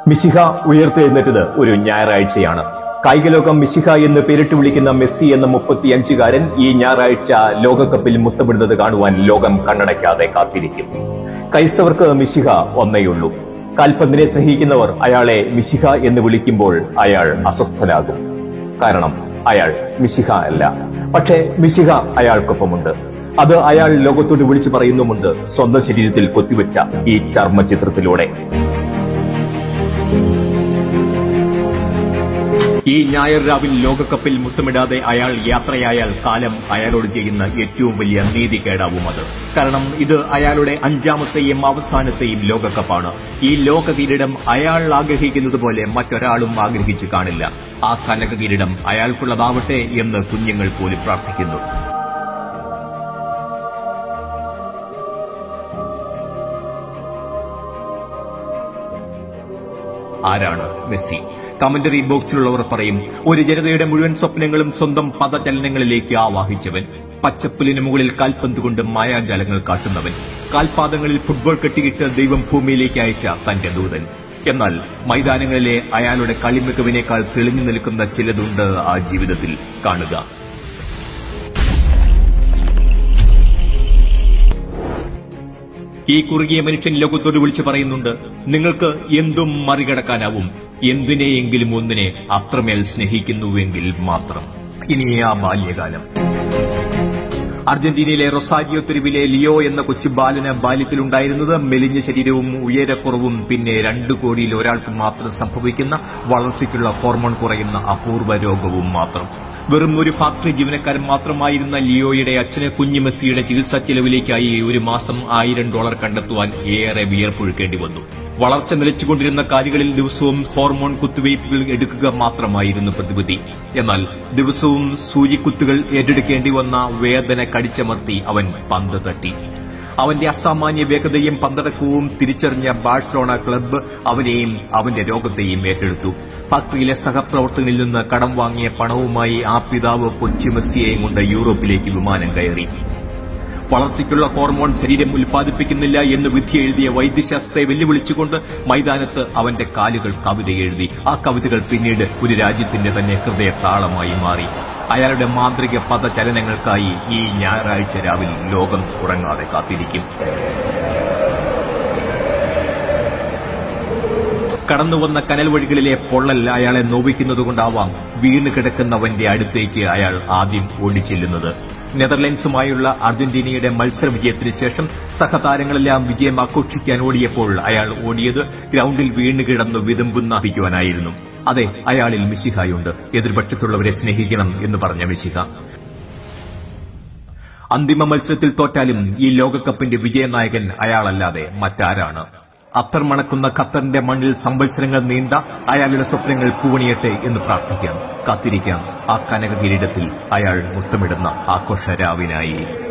മിശിഹ ഉയർത്തെഴുന്നേറ്റത് ഒരു ഞായറാഴ്ചയാണ് കായിക ലോകം മിശിഹ എന്ന് പേരിട്ട് വിളിക്കുന്ന മെസ്സി എന്ന മുപ്പത്തിയഞ്ചുകാരൻ ഈ ഞായറാഴ്ച ലോകകപ്പിൽ മുത്തമിടുന്നത് കാണുവാൻ ലോകം കണ്ണടയ്ക്കാതെ കാത്തിരിക്കും ക്രൈസ്തവർക്ക് മിശിഹ ഒന്നേയുള്ളൂ കാൽപന്തിനെ സ്നേഹിക്കുന്നവർ അയാളെ മിശിഹ എന്ന് വിളിക്കുമ്പോൾ അയാൾ അസ്വസ്ഥനാകും കാരണം അയാൾ മിശിഹ അല്ല പക്ഷേ മിശിഹ അയാൾക്കൊപ്പമുണ്ട് അത് അയാൾ ലോകത്തോട് വിളിച്ചു പറയുന്നുമുണ്ട് സ്വന്തം ശരീരത്തിൽ കൊത്തിവെച്ച ഈ ചർമ്മചിത്രത്തിലൂടെ ഈ ഞായർ രാവിൽ ലോകകപ്പിൽ മുത്തമിടാതെ അയാൾ യാത്രയായാൽ കാലം അയാളോട് ചെയ്യുന്ന ഏറ്റവും വലിയ നീതികേടാവും അത് കാരണം ഇത് അയാളുടെ അഞ്ചാമത്തെയും അവസാനത്തെയും ലോകകപ്പാണ് ഈ ലോക കിരീടം അയാൾ ആഗ്രഹിക്കുന്നത് പോലെ മറ്റൊരാളും ആഗ്രഹിച്ചു കാണില്ല ആ കനക കിരീടം അയാൾക്കുള്ളതാവട്ടെ എന്ന് കുഞ്ഞുങ്ങൾ പോലും പ്രാർത്ഥിക്കുന്നു ആരാണ് മെസ്സി കമന്ററി ബോക്സിലുള്ളവർ പറയും ഒരു ജനതയുടെ മുഴുവൻ സ്വപ്നങ്ങളും സ്വന്തം പദചലനങ്ങളിലേക്ക് ആവാഹിച്ചവൻ പച്ചപ്പുലിന് മുകളിൽ കാൽപന്ത് കൊണ്ട് മായാജാലങ്ങൾ കാട്ടുന്നവൻ കാൽപാദങ്ങളിൽ ഫുട്ബോൾ കെട്ടിയിട്ട് ദൈവം ഭൂമിയിലേക്ക് അയച്ച തന്റെ ദൂതൻ എന്നാൽ മൈതാനങ്ങളിലെ അയാളുടെ കളിമികവിനേക്കാൾ തെളിഞ്ഞു നിൽക്കുന്ന ചിലതുണ്ട് ആ ജീവിതത്തിൽ കാണുക ഈ കുറുകിയ മനുഷ്യൻ ലോകത്തോട് വിളിച്ചു പറയുന്നുണ്ട് നിങ്ങൾക്ക് എന്തും മറികടക്കാനാവും എന്തിനെയെങ്കിലും ഒന്നിനെ അത്രമേൽ സ്നേഹിക്കുന്നുവെങ്കിൽ മാത്രം ഇനി ആ ബാല്യകാലം അർജന്റീനയിലെ റൊസാരിയോ തെരുവിലെ ലിയോ എന്ന കൊച്ചു ബാലന് ബാല്യത്തിലുണ്ടായിരുന്നത് മെലിഞ്ഞ ശരീരവും ഉയരക്കുറവും പിന്നെ രണ്ടു കോടിയിൽ ഒരാൾക്ക് മാത്രം സംഭവിക്കുന്ന വളർച്ചയ്ക്കുള്ള ഹോർമോൺ കുറയുന്ന അപൂർവ രോഗവും മാത്രം വെറും ഒരു ഫാക്ടറി ജീവനക്കാരൻ മാത്രമായിരുന്ന ലിയോയുടെ അച്ഛന് കുഞ്ഞു മെസ്സിയുടെ ചികിത്സാ ചെലവിലേക്കായി ഒരു മാസം ആയിരം ഡോളർ കണ്ടെത്തുവാൻ ഏറെ വിയർപ്പൊഴുക്കേണ്ടി വന്നു വളർച്ച നിലച്ചുകൊണ്ടിരുന്ന കാലുകളിൽ ദിവസവും ഹോർമോൺ കുത്തിവയ്പ്പുകൾ എടുക്കുക മാത്രമായിരുന്നു പ്രതിവിധി എന്നാൽ ദിവസവും സൂചിക്കുത്തുകൾ ഏറ്റെടുക്കേണ്ടി വന്ന വേദന കടിച്ചമർത്തി അവൻ പന്ത് തട്ടി അവന്റെ അസാമാന്യ വേഗതയും പന്തടക്കവും തിരിച്ചറിഞ്ഞ ബാഴ്സലോണ ക്ലബ്ബ് അവനെയും അവന്റെ രോഗത്തെയും ഏറ്റെടുത്തു ഫാക്ടറിയിലെ സഹപ്രവർത്തകരിൽ നിന്ന് കടം വാങ്ങിയ പണവുമായി ആ പിതാവ് കൊച്ചു മെസ്സിയെയും കൊണ്ട് യൂറോപ്പിലേക്ക് വിമാനം കയറി വളർച്ചയ്ക്കുള്ള ഹോർമോൺ ശരീരം ഉൽപ്പാദിപ്പിക്കുന്നില്ല എന്ന് വിധി എഴുതിയ വൈദ്യശാസ്ത്രത്തെ വെല്ലുവിളിച്ചുകൊണ്ട് മൈതാനത്ത് അവന്റെ കാലുകൾ കവിത എഴുതി ആ കവിതകൾ പിന്നീട് ഒരു രാജ്യത്തിന്റെ തന്നെ ഹൃദയ താളമായി മാറി അയാളുടെ മാന്ത്രിക പദചലനങ്ങൾക്കായി ഈ ഞായറാഴ്ച രാവിലെ ലോകം ഉറങ്ങാതെ കാത്തിരിക്കും കടന്നുവന്ന കനൽ വഴികളിലെ പൊള്ളൽ അയാളെ നോവിക്കുന്നതുകൊണ്ടാവാം വീണ് കിടക്കുന്നവന്റെ അടുത്തേക്ക് അയാൾ ആദ്യം ഓടിച്ചെല്ലുന്നത് നെതർലൻഡ്സുമായുള്ള അർജന്റീനയുടെ മത്സര വിജയത്തിന് ശേഷം സഹതാരങ്ങളെല്ലാം വിജയം ആഘോഷിക്കാൻ ഓടിയപ്പോൾ അയാൾ ഓടിയത് ഗ്രൌണ്ടിൽ വീണ് കിടന്നു വിതുമ്പുന്ന പിക്കുവാനായിരുന്നു അതെ അയാളിൽ മിശിഹായുണ്ട് എതിർപക്ഷത്തുള്ളവരെ സ്നേഹിക്കണം എന്ന് പറഞ്ഞ മിശിഹ അന്തിമ മത്സരത്തിൽ തോറ്റാലും ഈ ലോകകപ്പിന്റെ വിജയനായകൻ അയാളല്ലാതെ മറ്റാരാണ് അത്തർ മണക്കുന്ന ഖത്തറിന്റെ മണ്ണിൽ സംവത്സരങ്ങൾ നീണ്ട അയാളുടെ സ്വപ്നങ്ങൾ പൂവണിയട്ടെ എന്ന് പ്രാർത്ഥിക്കാം കാത്തിരിക്കാം ആ കനക കിരീടത്തിൽ അയാൾ മുത്തമിടുന്ന ആഘോഷരാവിനായി